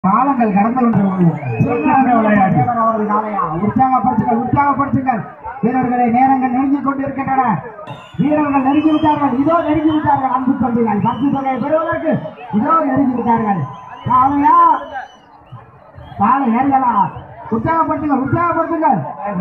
காலங்கள் கடந்து கொண்டு விளையாட்டு உற்சாகப்படுத்துங்கள் உற்சாகப்படுத்துங்கள் வீரர்களை நேரங்கள் நெருங்கிக் கொண்டிருக்கின்றன வீரர்கள் நெருங்கி விட்டார்கள் இதோ நெருங்கி விட்டார்கள் அன்பு தம்பிகள் பரிசு தொகையை பெறுவதற்கு இதோ நெருங்கி விட்டார்கள் காலையா காலை ஏறியலா உற்சாகப்படுத்துங்கள் உற்சாகப்படுத்துங்கள்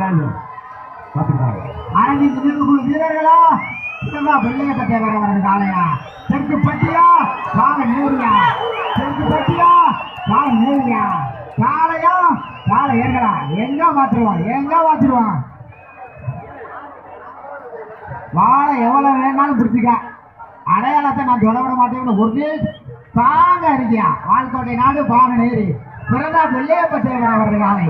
அரங்கில் நிற்கும் வீரர்களா இதெல்லாம் வெள்ளையப்ப தேவர் அவரது காலையா தெற்கு பட்டியா கால நேரியா தெற்கு பட்டியா கால நேரியா காலையா கால ஏர்களா எங்க மாற்றுவான் எங்க மாற்றுவான் வாழை எவ்வளவு வேணாலும் பிடிச்சிக்க அடையாளத்தை நான் சொல்ல விட மாட்டேன் ஒரே தாங்க இருக்கியா வாழ்க்கோட்டை நாடு பாக நேரி பிறந்தா வெள்ளையப்ப தேவர் அவரது காலை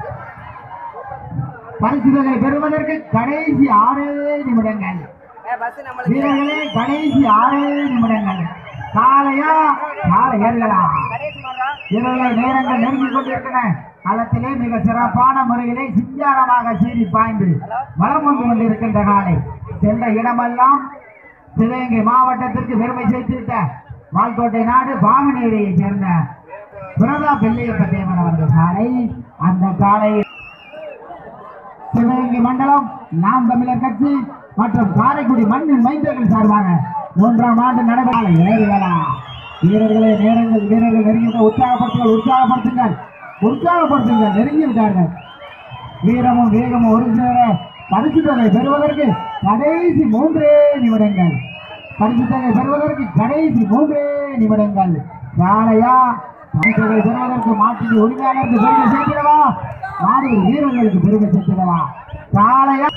பரிசுகளை பெறுவதற்கு கடைசி ஆறே நிமிடங்கள் வீரர்களே கடைசி ஆறே நிமிடங்கள் காலையா காலை ஏறுகளா வீரர்கள் நேரங்கள் நெருங்கிக் கொண்டிருக்கின்றன களத்திலே மிக சிறப்பான முறையிலே சிங்காரமாக சீறி பாய்ந்து வளம் வந்து கொண்டிருக்கின்ற காலை சென்ற இடமெல்லாம் சிவகங்கை மாவட்டத்திற்கு பெருமை சேர்த்திருக்க வால்கோட்டை நாடு பாமநேரியை சேர்ந்த பிரதா பெல்லையப்ப தேவன் அவர்கள் காலை அந்த காலை சிவகங்கை மண்டலம் நாம் தமிழர் கட்சி மற்றும் காரைக்குடி மண்ணின் மைந்தர்கள் சார்பாக மூன்றாம் ஆண்டு நடைபெற ஏறுகளா வீரர்களே நேரங்கள் வீரர்கள் நெருங்கி உற்சாகப்படுத்துங்கள் உற்சாகப்படுத்துங்கள் உற்சாகப்படுத்துங்கள் நெருங்கி விட்டார்கள் வீரமும் வேகமும் ஒரு சேர பரிசு தொகை பெறுவதற்கு கடைசி மூன்றே நிமிடங்கள் பரிசு தொகை பெறுவதற்கு கடைசி மூன்றே நிமிடங்கள் காலையா பரிசு தொகை பெறுவதற்கு மாட்டின் உரிமையாளருக்கு பெருமை சேர்த்திடவா மாடு வீரர்களுக்கு பெருமை சேர்த்திடவா காலையா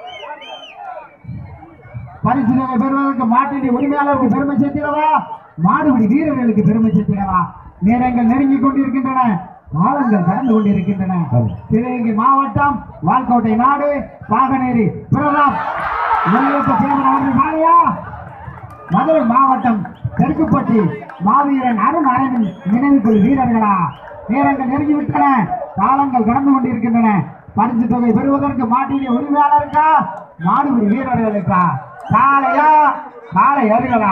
பரிசு தொகை பெறுவதற்கு மாட்டின் உரிமையாளருக்கு பெருமை சேர்த்திடவா மாடுபிடி வீரர்களுக்கு பெருமை சேர்த்திடவா நேரங்கள் நெருங்கிக் கொண்டிருக்கின்றன காலங்கள் கடந்து கொண்டிருக்கின்றன சிவகங்கை மாவட்டம் வால்கோட்டை நாடு பாகனேரி பிரதாப் வெள்ளையப்ப சேவன் அவர்கள் காலையா மதுரை மாவட்டம் தெற்குப்பட்டி மாவீரன் அருண் அரவிந்த் நினைவுக்குள் வீரர்களா நேரங்கள் நெருங்கிவிட்டன காலங்கள் கடந்து கொண்டிருக்கின்றன பரிசு தொகை பெறுவதற்கு மாட்டினை உரிமையாளருக்கா மாடுபிடி வீரர்களுக்கா காலையா காலை அருகளா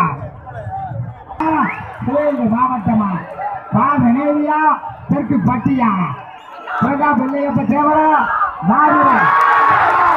சிவகங்கை மாவட்டமா பாகனேரியா தெற்கு பட்டியா பிரதாப் வெள்ளையப்ப தேவரா மாவீரன்